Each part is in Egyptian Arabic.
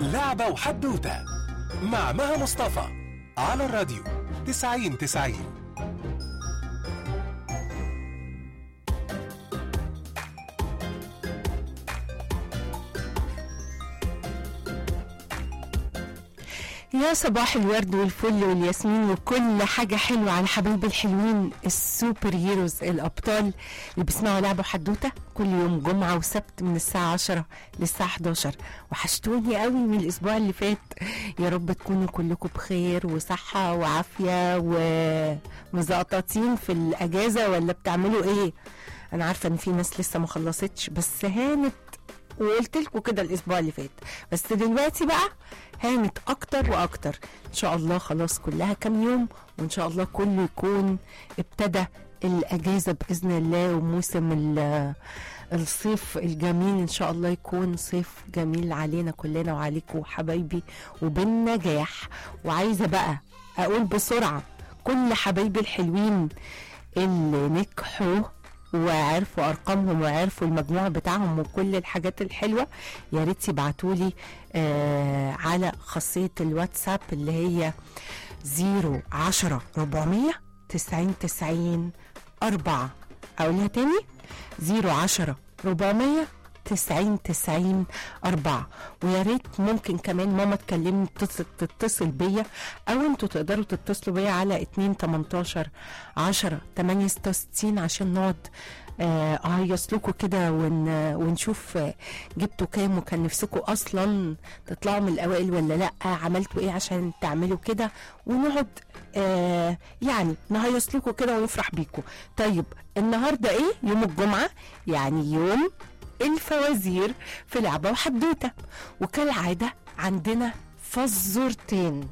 لعبة وحدوتة مع مها مصطفى على الراديو 90 90 يا صباح الورد والفل والياسمين وكل حاجة حلوة على حبايبي الحلوين السوبر هيروز الأبطال اللي بيسمعوا لعبة حدوتة كل يوم جمعة وسبت من الساعة 10 للساعة 11 وحشتوني قوي من الأسبوع اللي فات يا رب تكونوا كلكم بخير وصحة وعافية ومزقططين في الأجازة ولا بتعملوا إيه أنا عارفة إن في ناس لسه ما خلصتش بس هانت وقلت لكم كده الاسبوع اللي فات بس دلوقتي بقى هانت اكتر واكتر ان شاء الله خلاص كلها كام يوم وان شاء الله كله يكون ابتدى الاجازه باذن الله وموسم ال- الصيف الجميل ان شاء الله يكون صيف جميل علينا كلنا وعليكم حبايبي وبالنجاح وعايزه بقى اقول بسرعه كل حبايبي الحلوين اللي نجحوا وعرفوا ارقامهم وعرفوا المجموع بتاعهم وكل الحاجات الحلوه يا ريت يبعتوا لي آه على خاصيه الواتساب اللي هي 010 400 90 90 4 اقولها تاني 010 400 90 90 4 ويا ريت ممكن كمان ماما تكلمني تتصل, تتصل بيا او انتوا تقدروا تتصلوا بيا على 2 18 10 8 66 عشان نقعد آه، اهيص لكم كده ون ونشوف آه، جبتوا كام وكان نفسكم اصلا تطلعوا من الاوائل ولا لا عملتوا ايه عشان تعملوا كده ونقعد آه يعني نهيص لكم كده ونفرح بيكم طيب النهارده ايه يوم الجمعه يعني يوم الفوازير في لعبه وحدوته وكالعاده عندنا فزورتين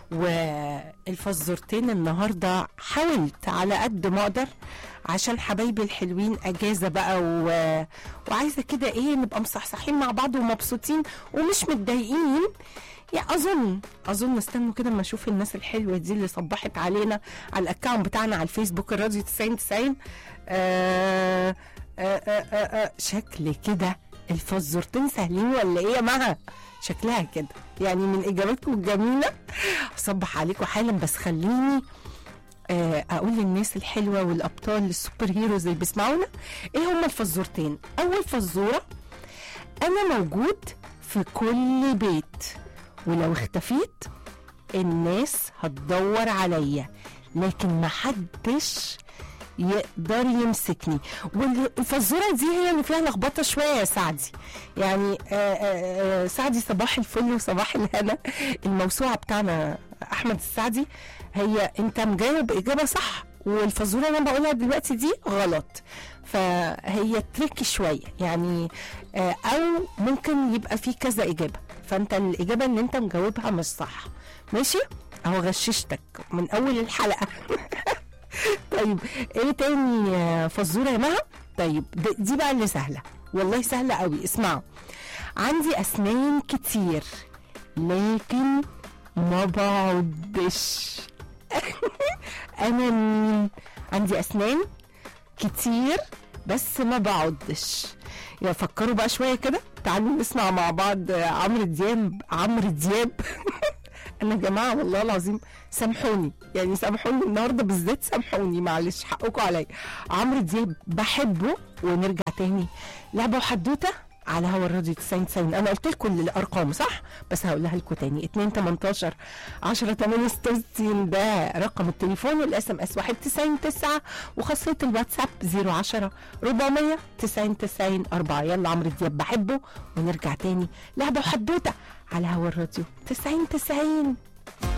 والفزورتين النهارده حاولت على قد ما اقدر عشان حبايبي الحلوين اجازه بقى و... وعايزه كده ايه نبقى مصحصحين مع بعض ومبسوطين ومش متضايقين يا اظن اظن استنوا كده اما اشوف الناس الحلوه دي اللي صبحت علينا على الاكونت بتاعنا على الفيسبوك الراديو 90 90 آه آه آه آه آه شكل كده الفزورتين سهلين ولا ايه يا مها شكلها كده يعني من اجاباتكم الجميله اصبح عليكم حالا بس خليني آه، اقول للناس الحلوه والابطال السوبر هيروز اللي بيسمعونا ايه هما الفزورتين اول فزوره انا موجود في كل بيت ولو اختفيت الناس هتدور عليا لكن محدش يقدر يمسكني والفزوره دي هي اللي فيها لخبطه شويه يا سعدي يعني آه، آه، آه، سعدي صباح الفل وصباح الهنا الموسوعه بتاعنا احمد السعدي هي انت مجاوب اجابه صح والفزوره اللي انا بقولها دلوقتي دي غلط فهي تريكي شويه يعني آه، او ممكن يبقى في كذا اجابه فانت الاجابه اللي انت مجاوبها مش صح ماشي اهو غششتك من اول الحلقه طيب ايه تاني آه، فزوره يا مها طيب د- دي بقى اللي سهله والله سهله قوي اسمعوا عندي اسنان كتير لكن ما بعضش انا مين عندي اسنان كتير بس ما بعضش يا فكروا بقى شويه كده تعالوا نسمع مع بعض آه، عمرو دياب عمرو دياب انا يا جماعه والله العظيم سامحوني يعني سامحوني النهارده بالذات سامحوني معلش حقكم عليا عمرو دياب بحبه ونرجع تاني لعبه وحدوته على هوا الراديو 90 90 انا قلت لكم الارقام صح بس هقولها لكم تاني 2 18 10 8 66 ده رقم التليفون والاس ام اس 199 9 وخاصيه الواتساب 010 400 90 90 4 يلا عمرو دياب بحبه ونرجع تاني لعبه وحدوته على هوا الراديو 90 90